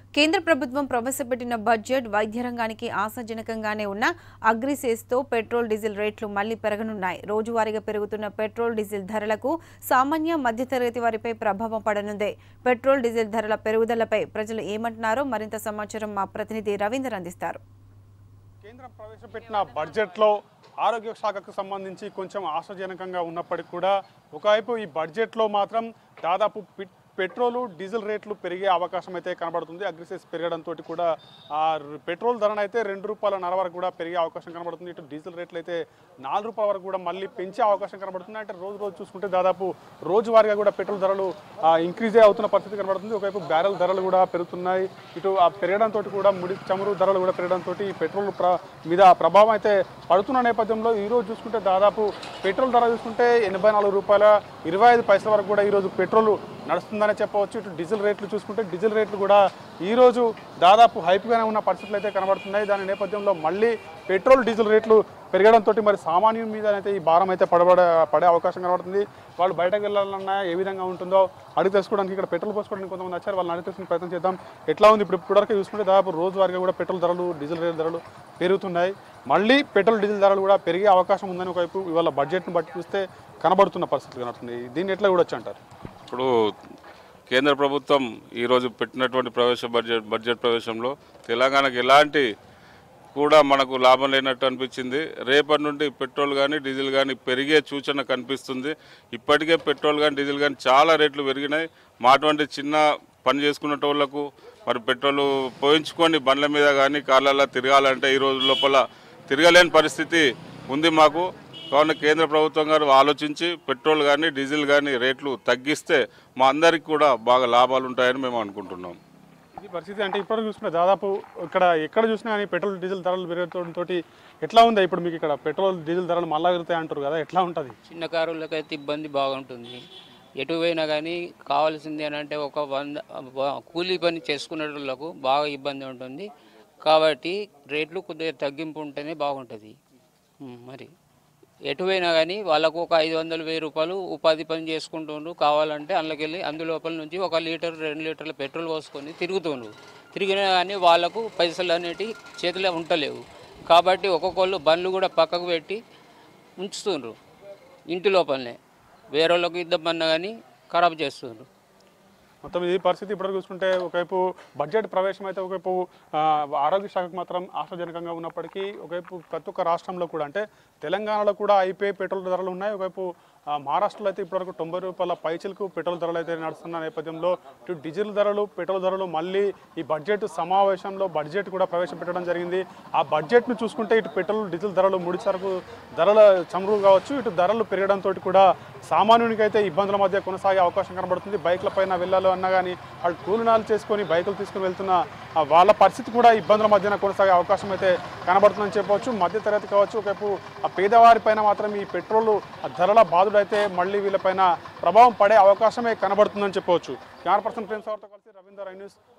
కేంద్ర ప్రభుత్వం ప్రవేశపెట్టిన బడ్జెట్ వైద్య రంగానికి ఆశాజనకంగానే ఉన్న అగ్రిసేస్తో పెట్రోల్ డీజిల్ రేట్లు మళ్లీ పెరగనున్నాయి రోజువారీగా పెరుగుతున్న పెట్రోల్ డీజిల్ ధరలకు సామాన్య మధ్యతరగతి వారిపై ప్రభావం పడనుంది పెట్రోల్ డీజిల్ ధరల పెరుగుదలపై ప్రజలు ఏమంటున్నారో మరింత సమాచారం మా ప్రతినిధి రవీందర్ అందిస్తారు కేంద్రం ప్రవేశపెట్టిన బడ్జెట్లో ఆరోగ్య శాఖకు సంబంధించి కొంచెం ఆశాజనకంగా ఉన్నప్పటికీ కూడా ఒకవైపు ఈ బడ్జెట్లో మాత్రం దాదాపు పిట్- పెట్రోలు డీజిల్ రేట్లు పెరిగే అవకాశం అయితే కనబడుతుంది అగ్రిసెస్ పెరగడంతో కూడా ఆ ర- పెట్రోల్ ధరను అయితే రెండు రూపాయల నర వరకు కూడా పెరిగే అవకాశం కనబడుతుంది ఇటు డీజిల్ రేట్లు అయితే నాలుగు రూపాయల వరకు కూడా మళ్ళీ పెంచే అవకాశం కనబడుతుంది అంటే రోజు రోజు చూసుకుంటే దాదాపు రోజువారీగా కూడా పెట్రోల్ ధరలు ఇంక్రీజ్ అవుతున్న పరిస్థితి కనబడుతుంది ఒకవైపు బ్యారెల్ ధరలు కూడా పెరుగుతున్నాయి ఇటు ఆ పెరగడంతో కూడా ముడి చమురు ధరలు కూడా పెరగడంతో ఈ పెట్రోల్ ప్ర మీద ప్రభావం అయితే పడుతున్న నేపథ్యంలో ఈ రోజు చూసుకుంటే దాదాపు పెట్రోల్ ధర చూసుకుంటే ఎనభై నాలుగు రూపాయల ఇరవై ఐదు పైసల వరకు కూడా ఈరోజు పెట్రోల్ నడుస్తుందనే చెప్పవచ్చు ఇటు డీజిల్ రేట్లు చూసుకుంటే డీజిల్ రేట్లు కూడా ఈ రోజు దాదాపు హైప్గానే ఉన్న పరిస్థితులు అయితే కనబడుతున్నాయి దాని నేపథ్యంలో మళ్ళీ పెట్రోల్ డీజిల్ రేట్లు పెరగడంతో మరి సామాన్యుల మీద అయితే ఈ భారం అయితే పడబడే పడే అవకాశం కనబడుతుంది వాళ్ళు బయటకు వెళ్ళాలన్నా ఏ విధంగా ఉంటుందో అడిగి తెలుసుకోవడానికి ఇక్కడ పెట్రోల్ పోసుకోవడానికి కొంతమంది వచ్చారు వాళ్ళని అడిగి తెలుసుకునే ప్రయత్నం చేద్దాం ఎట్లా ఉంది ఇప్పుడు ఇప్పటివరకు చూసుకుంటే దాదాపు రోజువారీగా కూడా పెట్రోల్ ధరలు డీజిల్ రేట్ ధరలు పెరుగుతున్నాయి మళ్ళీ పెట్రోల్ డీజిల్ ధరలు కూడా పెరిగే అవకాశం ఉందని ఒకవైపు ఇవాళ బడ్జెట్ను బట్టి చూస్తే కనబడుతున్న పరిస్థితి కనబడుతుంది దీన్ని ఎట్లా చూడొచ్చు అంటారు ఇప్పుడు కేంద్ర ప్రభుత్వం ఈరోజు పెట్టినటువంటి ప్రవేశ బడ్జెట్ బడ్జెట్ ప్రవేశంలో తెలంగాణకు ఎలాంటి కూడా మనకు లాభం లేనట్టు అనిపించింది రేపటి నుండి పెట్రోల్ కానీ డీజిల్ కానీ పెరిగే సూచన కనిపిస్తుంది ఇప్పటికే పెట్రోల్ కానీ డీజిల్ కానీ చాలా రేట్లు పెరిగినాయి మా అటువంటి చిన్న పని చేసుకునేటోళ్లకు మరి పెట్రోల్ పోయించుకొని బండ్ల మీద కానీ కార్లలో తిరగాలంటే ఈ రోజు లోపల తిరగలేని పరిస్థితి ఉంది మాకు కావున కేంద్ర ప్రభుత్వం గారు ఆలోచించి పెట్రోల్ కానీ డీజిల్ కానీ రేట్లు తగ్గిస్తే మా అందరికి కూడా బాగా లాభాలు ఉంటాయని మేము అనుకుంటున్నాం ఇది పరిస్థితి అంటే ఇప్పుడు చూసుకుంటే దాదాపు ఇక్కడ ఎక్కడ చూసినా కానీ పెట్రోల్ డీజిల్ ధరలు పెరగడంతో ఎట్లా ఉంది ఇప్పుడు మీకు ఇక్కడ పెట్రోల్ డీజిల్ ధరలు మళ్ళా పెరుగుతాయి అంటారు కదా ఎట్లా ఉంటుంది చిన్న కారులకైతే ఇబ్బంది బాగుంటుంది ఎటు పోయినా కానీ కావాల్సింది అని అంటే ఒక వంద వ- కూలీ పని చేసుకునేటోళ్ళకు బాగా ఇబ్బంది ఉంటుంది కాబట్టి రేట్లు కొద్దిగా తగ్గింపు ఉంటేనే బాగుంటుంది ఉమ్, మరి ఎటు పోయినా కానీ వాళ్ళకు ఒక ఐదు వందలు వెయ్యి రూపాయలు ఉపాధి పని చేసుకుంటుండ్రు కావాలంటే అందులోకెళ్ళి అందులోపల నుంచి ఒక లీటర్ రెండు లీటర్ల పెట్రోల్ పోసుకొని తిరుగుతుండ్రు తిరిగినా కానీ వాళ్ళకు పైసలు అనేటివి చేతిలో ఉంటలేవు కాబట్టి ఒక్కొక్కళ్ళు బండ్లు కూడా పక్కకు పెట్టి ఉంచుతుండ్రు ఇంటి లోపలనే వేరే వాళ్ళకి ఇద్దామన్నా కానీ ఖరాబ్ చేస్తుండ్రు మొత్తం ఈ పరిస్థితి ఇప్పుడు చూసుకుంటే ఒకవైపు బడ్జెట్ ప్రవేశం అయితే ఒకవైపు ఆ, ఆరోగ్య శాఖకు మాత్రం ఆశాజనకంగా ఉన్నప్పటికీ ఒకవైపు ప్రతి ఒక్క రాష్ట్రంలో కూడా అంటే తెలంగాణలో కూడా అయిపోయి పెట్రోల్ ధరలు ఉన్నాయి ఒకవైపు ఆ, మహారాష్ట్రలో అయితే ఇప్పటివరకు తొంభై రూపాయల పైచిలకు పెట్రోల్ ధరలు అయితే నడుస్తున్న నేపథ్యంలో ఇటు డీజిల్ ధరలు పెట్రోల్ ధరలు మళ్ళీ ఈ బడ్జెట్ సమావేశంలో బడ్జెట్ కూడా ప్రవేశపెట్టడం జరిగింది ఆ బడ్జెట్ను చూసుకుంటే ఇటు పెట్రోల్ డీజిల్ ధరలు ముడి సరుకు ధరల చమురు కావచ్చు ఇటు ధరలు పెరగడంతో కూడా సామాన్యునికి అయితే ఇబ్బందుల మధ్య కొనసాగే అవకాశం కనబడుతుంది బైక్ల పైన వెళ్ళాలి అన్నా కానీ వాళ్ళు కూలినాలు చేసుకొని బైకులు తీసుకొని వెళ్తున్న ఆ వాళ్ళ పరిస్థితి కూడా ఇబ్బందుల మధ్యన కొనసాగే అవకాశం అయితే కనబడుతుందని చెప్పవచ్చు మధ్యతరగతి కావచ్చు ఒకవైపు ఆ పేదవారి పైన మాత్రం ఈ పెట్రోల్ ఆ ధరల బాధుడైతే మళ్ళీ వీళ్ళపైన ప్రభావం పడే అవకాశమే కనబడుతుందని చెప్పవచ్చు కెమెరా పర్సన్ ప్రేమ్ సార్తో కలిసి రవీందర్ ఐ న్యూస్